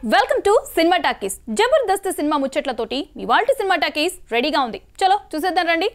Welcome to cinema talkies Jabardasth cinema ముచ్చట్లతోటి ఇవాల్టి cinema talkies రెడీగా ఉంది చలో చూసేద్దాం రండి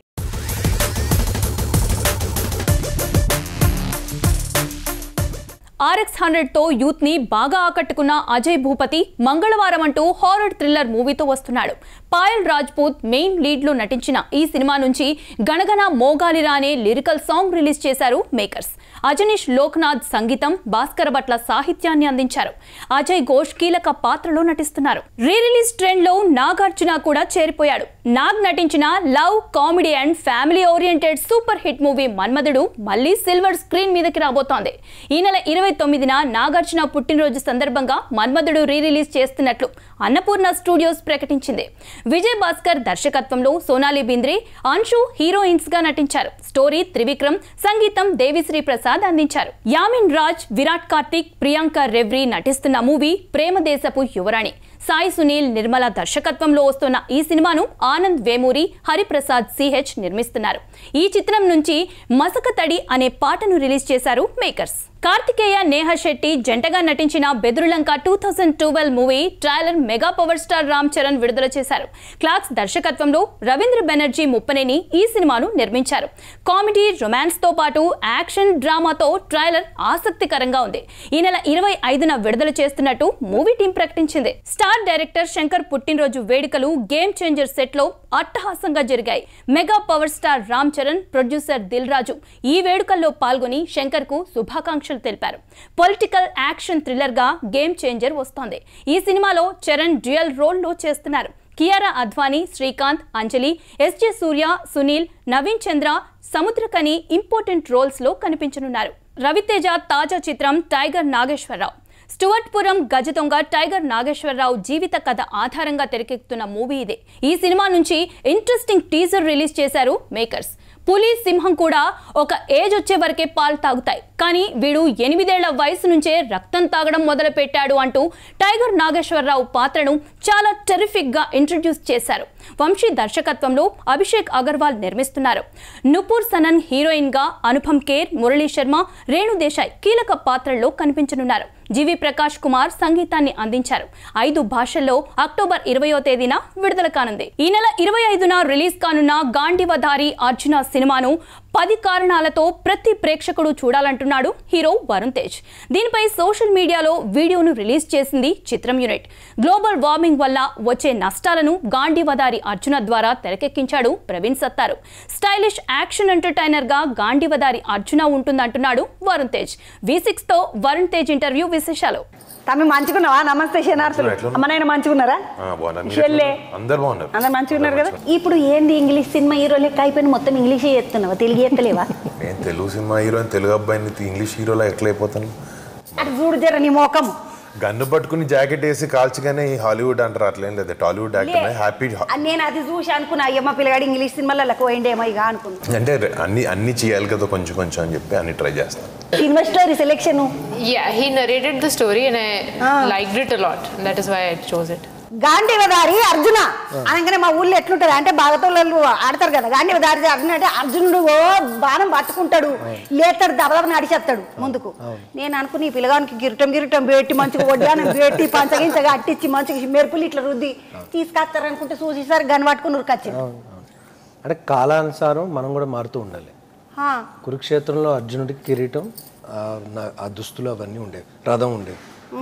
ఆర్ఎక్స్ హండ్రెడ్ తో యూత్ ని బాగా ఆకట్టుకున్న అజయ్ భూపతి మంగళవారం అంటూ హారర్ థ్రిల్లర్ మూవీతో వస్తున్నాడు పాయల్ రాజ్పూత్ మెయిన్ లీడ్ లో నటించిన ఈ సినిమా నుంచి గణగణ మోగాలిరా అనే లిరికల్ సాంగ్ రిలీజ్ చేశారు మేకర్స్ అజనీష్ లోక్నాథ్ సంగీతం భాస్కర్ భట్ల సాహిత్యాన్ని అందించారు అజయ్ ఘోష్ కీలక పాత్రలో నటిస్తున్నారు రీ రిలీజ్ ట్రెండ్ లో నాగార్జున కూడా చేరిపోయాడు నాగ్ నటించిన love comedy and family oriented super hit movie Manmadhudu మళ్ళీ సిల్వర్ స్క్రీన్ మీదకి రాబోతోంది ఈ నెల ఇరవై తొమ్మిదిన నాగార్జున పుట్టినరోజు సందర్భంగా మన్మధుడు రీ రిలీజ్ చేస్తున్నట్లు అన్నపూర్ణ స్టూడియోస్ ప్రకటించింది విజయ్ భాస్కర్ దర్శకత్వంలో సోనాలి బింద్రే అంశు హీరోయిన్స్ గా నటించారు స్టోరీ త్రివిక్రమ్ సంగీతం దేవిశ్రీ ప్రసాద్ అందించారు యామిన్ రాజ్ విరాట్ కార్తిక్ ప్రియాంక రెవ్రీ నటిస్తున్న మూవీ ప్రేమదేశపు యువరాణి సాయి సునీల్ నిర్మల దర్శకత్వంలో వస్తున్న ఈ సినిమాను ఆనంద్ వేమూరి హరిప్రసాద్ సిహెచ్ నిర్మిస్తున్నారు ఈ చిత్రం నుంచి మసక తడి అనే పాటను రిలీజ్ చేశారు మేకర్స్ కార్తికేయ నేహ శెట్టి జంటగా నటించిన Bedurulanka two thousand twelve movie trailer mega power star Ram Charan విడుదల చేశారు క్లాక్స్ దర్శకత్వంలో రవీంద్ర బెనర్జీ ముప్పనేని ఈ సినిమాను నిర్మించారు కామెడీ రొమాన్స్ తో పాటు యాక్షన్ డ్రామాతో ట్రైలర్ ఆసక్తికరంగా ఉంది ఈ నెల ఇరవై ఐదున విడుదల చేస్తున్నట్టు మూవీ టీం ప్రకటించింది స్టార్ డైరెక్టర్ శంకర్ పుట్టినరోజు వేడుకలు గేమ్ చేంజర్ సెట్ లో అట్టహాసంగా జరిగాయి mega power star Ram Charan producer Dil Raju ఈ వేడుకల్లో పాల్గొని శంకర్ కు శుభాకాంక్షలు తెలిపారు పొలిటికల్ యాక్షన్ థ్రిల్లర్ గా గేమ్ చేంజర్ వస్తోంది ఈ సినిమాలో చరణ్ డ్యూయల్ రోల్ లో చేస్తున్నారు Kiara Advani Srikanth Anjali SJ Suryah Sunil Naveen Chandra Samuthirakani important roles లో కనిపించనున్నారు రవితేజ తాజా చిత్రం టైగర్ నాగేశ్వరరావు స్టువర్ట్పురం గజదొంగ టైగర్ నాగేశ్వరరావు జీవిత కథ ఆధారంగా తెరకెక్కుతున్న మూవీ ఇదే ఈ సినిమా నుంచి ఇంట్రెస్టింగ్ టీజర్ రిలీజ్ చేశారు మేకర్స్ పులి సింహం కూడా ఒక ఏజ్ వచ్చే వరకే పాలు తాగుతాయి కానీ వీడు ఎనిమిదేళ్ల వయసు నుంచే రక్తం తాగడం మొదలు పెట్టాడు అంటూ టైగర్ నాగేశ్వరరావు పాత్రను చాలా టెరిఫిక్ గా ఇంట్రడ్యూస్ చేశారు వంశీ దర్శకత్వంలో అభిషేక్ అగర్వాల్ నిర్మిస్తున్నారు నుపూర్ సనన్ హీరోయిన్ గా అనుపమ్ కేర్ మురళీ శర్మ రేణు దేశాయ్ కీలక పాత్రల్లో కనిపించనున్నారు జీవి ప్రకాష్ కుమార్ సంగీతాన్ని అందించారు ఐదు భాషల్లో అక్టోబర్ ఇరవయో తేదీన విడుదల కానుంది ఈ నెల ఇరవై ఐదున రిలీజ్ కానున్న గాంధీవధారి అర్జున సినిమాను పది కారణాలతో ప్రతి ప్రేక్షకుడు చూడాలంటున్నాడు హీరో వరుణ్ తేజ్ దీనిపై సోషల్ మీడియాలో వీడియోను రిలీజ్ చేసింది చిత్రం యూనిట్ గ్లోబల్ వార్మింగ్ వల్ల వచ్చే నష్టాలను గాంధీవధారి అర్జున ద్వారా తెరకెక్కించాడు Praveen Sattaru stylish action entertainer గా గాంధీవధారి అర్జున ఉంటుందంటున్నాడు వరుణ్ తేజ్ వి సిక్స్ తో వరుణ్ తేజ్ ఇంటర్వ్యూ విశేషాలు తమ్మి మంచుకున్నావా నమస్తే శనార్థులు ఎట్లా ఉన్నారు? అమ్మ నాయన మంచుకున్నారా ఆ, బాగున్నారు. మీరు చెల్లె ఎట్లా ఉన్నారు? అందరు బాగున్నారు అందరు మంచిగున్నారు కదా ఇప్పుడు ఏంది ఇంగ్లీష్ సినిమా హీరో లెక్క అయిపోయిన మొత్తం ఇంగ్లీషే చేస్తున్నావా తెలుగు ఎత్తలేవా నేను తెలుగు సినిమా హీరోయిన్ తెలుగు అబ్బాయిని ఇంగ్లీష్ హీరోలా ఎట్లా అయిపోతాను అటు చూడు జర నీ మోకం గన్ను పట్టుకుని జాకెట్ వేసి కాల్చగానే ఈ హాలీవుడ్ అంటారు అట్లేం లేదు టాలీవుడ్ యాక్టర్ హ్యాపీ నేను అది చూసి అనుకున్నా అయ్యమ్మ పిల్లగాడు ఇంగ్లీష్ సినిమాలలో పోయిండేమో ఇక అనుకున్నా అంటే అన్ని అన్ని చేయాలి కదా కొంచెం కొంచెం అని చెప్పి అన్ని ట్రై చేస్తాను cinema story selection Yeah, he narrated the story and I liked it a lot. That is why I chose it. Gandeevadhari Arjuna అనగానే మా ఊళ్ళో ఎట్లుంటది అంటే బాగతోళ్ళు ఆడతారు కదా గాంధీవదారి అర్జున అంటే అర్జునుడు ఓ బాణం పట్టుకుంటాడు లేతాడు దబదబ నడిచేస్తాడు ముందుకు నేను అనుకుని ఈ పిల్లగానికి గిరటం గిరటం పెట్టి మంచిగా వడ్డానం పెట్టి పంచగించగా అట్టించి మంచిగా మెరుపులు ఇట్లా రుద్ది తీసుకొస్తారు అనుకుంటే చూసేసరికి గన్ పట్టుకుని ఉరికొచ్చింది అంటే కాలానుసారం మనం కూడా మారుతూ ఉండాలి హా. కురుక్షేత్రంలో అర్జునుడికి కిరీటం ఆ, నా- ఆ దుస్తులు అవన్నీ ఉండేవి రథం ఉండేది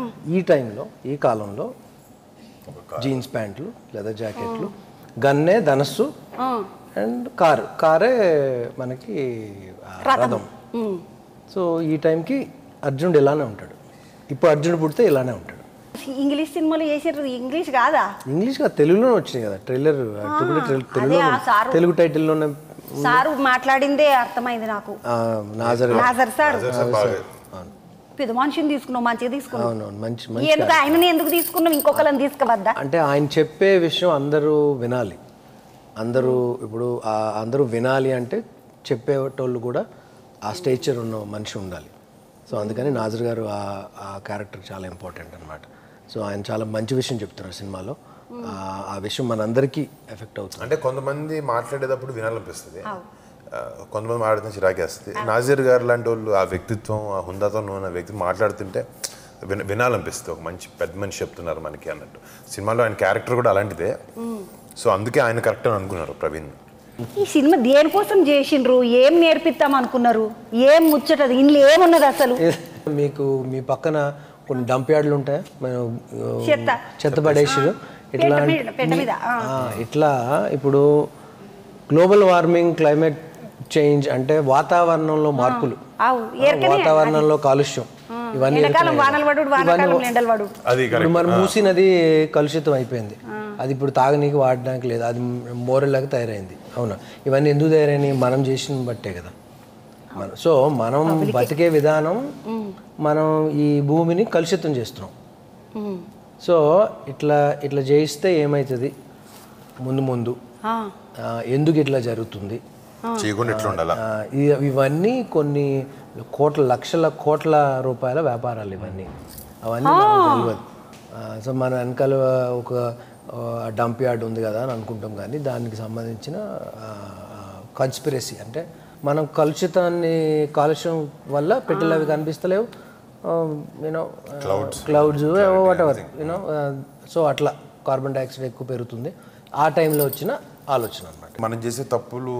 ఈ టైంలో ఈ కాలంలో జీన్స్ ప్యాంట్లు లేదా జాకెట్లు గన్నే ధనస్సు అండ్ కారు కారే మనకి ఆ, రథం సో ఈ టైంకి అర్జునుడు ఇలానే ఉంటాడు ఇప్పుడు అర్జునుడు పుడితే ఇలానే ఉంటాడు ఇంగ్లీష్ సినిమాలు చేసారు ఇంగ్లీష్ కాదా ఇంగ్లీష్ గా తెలుగులోనే వచ్చినాయి కదా ట్రైలర్ తెలుగులో ఆ సారు. తెలుగు టైటిల్లోనే సారు మాట్లాడిందే అర్థమైంది నాకు ఆ, నాజర్ నాజర్ సార్ బాగా పెద్ద మనిషిని తీసుకున్నావు మంచిగా తీసుకున్నావు అవునవును మంచి మంచి ఎందుకు ఆయనని ఎందుకు తీసుకున్నావు ఇంకొకరిని తీసుకువద్దా అంటే ఆయన చెప్పే విషయం అందరూ వినాలి అందరూ ఇప్పుడు ఆ అందరూ వినాలి అంటే చెప్పేటోళ్ళు కూడా ఆ స్టేచర్ ఉన్న మనిషి ఉండాలి సో అందుకని నాజర్ గారు ఆ ఆ క్యారెక్టర్ చాలా ఇంపార్టెంట్ అనమాట సో ఆయన చాలా మంచి విషయం చెప్తున్నారు సినిమాలో ఆ- ఆ విషయం మనందరికీ ఎఫెక్ట్ అవుతుంది అంటే కొంతమంది మాట్లాడేటప్పుడు వినాలనిపిస్తుంది ఆ, కొంతమంది మాట్లాడితే చిరాకేస్తుంది నాజీర్ గారు లాంటి వాళ్ళు ఆ వ్యక్తిత్వం ఆ హుందాతో ఉన్న వ్యక్తి మాట్లాడుతుంటే విన వినాలనిపిస్తుంది ఒక మంచి పెద్ద మనిషి చెప్తున్నారు మనకి అన్నట్టు సినిమాలో ఆయన క్యారెక్టర్ కూడా అలాంటిదే సో అందుకే ఆయన కరెక్ట్ అని అనుకున్నారు ప్రవీణ్ ఈ సినిమా దేనికోసం చేసిండ్రు ఏం నేర్పిస్తాం అనుకున్నారు ఏం ముచ్చటది ఇందులో ఏమున్నది అసలు మీకు మీ పక్కన కొన్ని డంప్ యార్డ్లు ఉంటాయి మనం ఆ, చెత్త. చెత్త పడేసారు ఇట్లా పెంట మీద- పెంట మీద, ఆ. ఆ, ఇట్లా ఇప్పుడు గ్లోబల్ వార్మింగ్ క్లైమేట్ చేంజ్ అంటే వాతావరణంలో మార్పులు ఆవు, ఆ, ఎరకనే వాతావరణంలో కాలుష్యం ఇవన్నీ ఎండాకాలం ఎరకనే వానలు పడు ఇవన్నీ వానాకాలం ఎండలు పడు అది ఇప్పుడు కరెక్ట్ మరి మూసి నది కలుషితం అయిపోయింది అది ఇప్పుడు తాగనీకి వాడడానికి లేదు అది మోరల్లాగా తయారైంది అవునా ఇవన్నీ ఎందుకు తయారైనాయి మనం చేసిన బట్టే కదా మనం సో మనం బతికే విధానం మనం ఈ భూమిని కలుషితం చేస్తున్నాం సో ఇట్లా ఇట్లా చేయిస్తే ఏమవుతుంది ముందు ముందు ఆ, ఆ, ఎందుకు ఇట్లా జరుగుతుంది చేయకుండా ఎట్లా ఉండాలా ఆ, ఇ- ఇవన్నీ కొన్ని కోట్ల లక్షల కోట్ల రూపాయల వ్యాపారాలు ఇవన్నీ అవన్నీ మనకు తెలియదు ఆ, సో మన వెనకాల ఒక డంప్ యార్డ్ ఉంది కదా అని అనుకుంటాం కానీ దానికి సంబంధించిన కన్స్పిరసీ అంటే మనం కలుషితాన్ని కాలుష్యం వల్ల పెట్టెలు అవి కనిపిస్తలేవు you know clouds whatever you know so అట్లా కార్బన్ డైఆక్సైడ్ ఎక్కువ పెరుగుతుంది ఆ టైంలో వచ్చిన ఆలోచన అనమాట మనం చేసే తప్పులు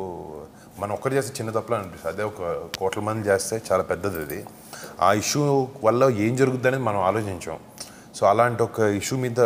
మనం ఒక్కరు చేసే చిన్న తప్పులు అనిపిస్తుంది అదే ఒక కోట్ల మంది చేస్తే చాలా పెద్దది అది ఆ ఇష్యూ వల్ల ఏం జరుగుతుంది అనేది మనం ఆలోచించాం సో అలాంటి ఒక ఇష్యూ మీద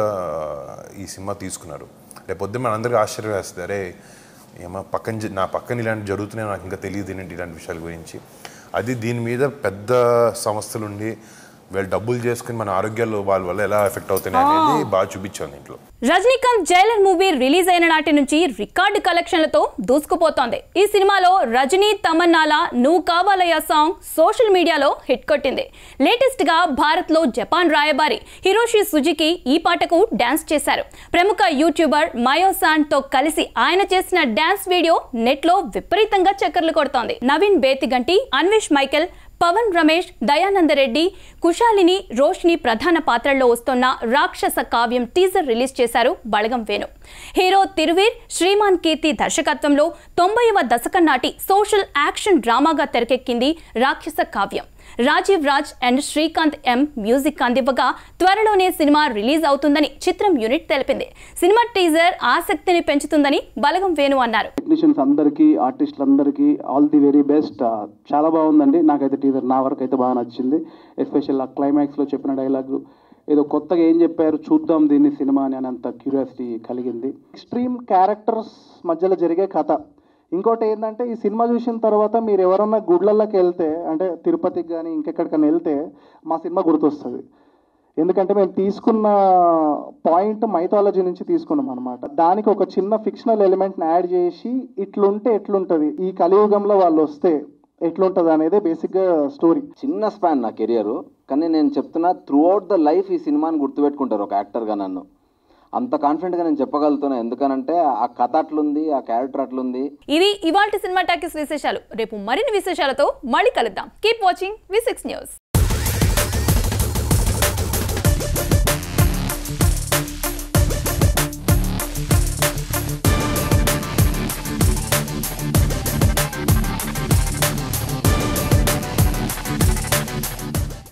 ఈ సినిమా తీసుకున్నారు రేపొద్దు మన అందరికీ ఆశ్చర్యం వేస్తుంది అరే ఏమో పక్కన జ- నా పక్కన ఇలాంటి జరుగుతున్నాయి నాకు ఇంకా తెలియదు ఏంటి ఇలాంటి విషయాల గురించి అది దీని మీద పెద్ద సంస్థలు ఉండి వీళ్ళు డబ్బులు చేసుకుని మన ఆరోగ్యాలు వాళ్ళ వల్ల ఎలా ఎఫెక్ట్ అవుతున్నాయి అనేది బాగా చూపించాం దీంట్లో రజనీకాంత్ జైలర్ మూవీ రిలీజ్ అయిన నాటి నుంచి రికార్డు కలెక్షన్లతో దూసుకుపోతోంది ఈ సినిమాలో రజనీ తమన్నాల నువ్వు కావాలయ్య సాంగ్ సోషల్ మీడియాలో హిట్ కొట్టింది లేటెస్ట్ గా భారత్ లో జపాన్ రాయబారి హిరోషి సుజుకి ఈ పాటకు డాన్స్ చేశారు ప్రముఖ యూట్యూబర్ మయోసాన్ తో కలిసి ఆయన చేసిన డాన్స్ వీడియో నెట్ లో విపరీతంగా చక్కర్లు కొడుతోంది నవీన్ బేతిగంటి అన్వేష్ మైకెల్ పవన్ రమేష్ దయానందరెడ్డి కుశాలిని రోష్ని ప్రధాన పాత్రల్లో వస్తున్న రాక్షస కావ్యం టీజర్ రిలీజ్ చేశారు బళగం వేణు హీరో తిరువీర్ శ్రీమాన్ కీర్తి దర్శకత్వంలో తొంభైవ దశకం నాటి సోషల్ యాక్షన్ డ్రామాగా తెరకెక్కింది Rakshasa Kavyam Rajeev Raj and Srikanth M music అందివ్వగా త్వరలోనే సినిమా రిలీజ్ అవుతుందని చిత్రం యూనిట్ తెలిపింది సినిమా టీజర్ ఆసక్తిని పెంచుతుందని బలగం వేణు అన్నారు టెక్నీషియన్స్ అందరికీ ఆర్టిస్టులందరికీ ఆల్ ది వెరీ బెస్ట్ చాలా బాగుందండి నాకైతే టీజర్ నా వరకు అయితే బాగా నచ్చింది ఎస్పెషల్ ఆ క్లైమాక్స్లో చెప్పిన డైలాగ్ ఏదో కొత్తగా ఏం చెప్పారు చూద్దాం దీన్ని సినిమా అని అంత క్యూరియాసిటీ కలిగింది ఎక్స్ట్రీమ్ క్యారెక్టర్స్ మధ్యలో జరిగే కథ ఇంకోటి ఏంటంటే ఈ సినిమా చూసిన తర్వాత మీరు ఎవరన్నా గుడ్లలోకి వెళ్తే అంటే తిరుపతికి కానీ ఇంకెక్కడికైనా వెళ్తే మా సినిమా గుర్తొస్తుంది ఎందుకంటే మేము తీసుకున్న పాయింట్ మైథాలజీ నుంచి తీసుకున్నాం అనమాట దానికి ఒక చిన్న ఫిక్షనల్ ఎలిమెంట్ని యాడ్ చేసి ఇట్లుంటే ఎట్లుంటుంది ఈ కలియుగంలో వాళ్ళు వస్తే ఎట్లుంటుంది అనేది బేసిక్గా స్టోరీ చిన్న స్పాన్ నా కెరియర్ కానీ నేను చెప్తున్నా త్రూ అవుట్ ద లైఫ్ ఈ సినిమాని గుర్తుపెట్టుకుంటారు ఒక యాక్టర్గా నన్ను అంత కాన్ఫిడెంట్గా నేను చెప్పగలుగుతున్నా ఎందుకనంటే ఆ కథ అట్లుంది ఆ క్యారెక్టర్ అట్లుంది ఇవి ఇవాల్టి సినిమా టాకీస్ విశేషాలు రేపు మరిన్ని విశేషాలతో మళ్ళీ కలుద్దాం keep watching V six news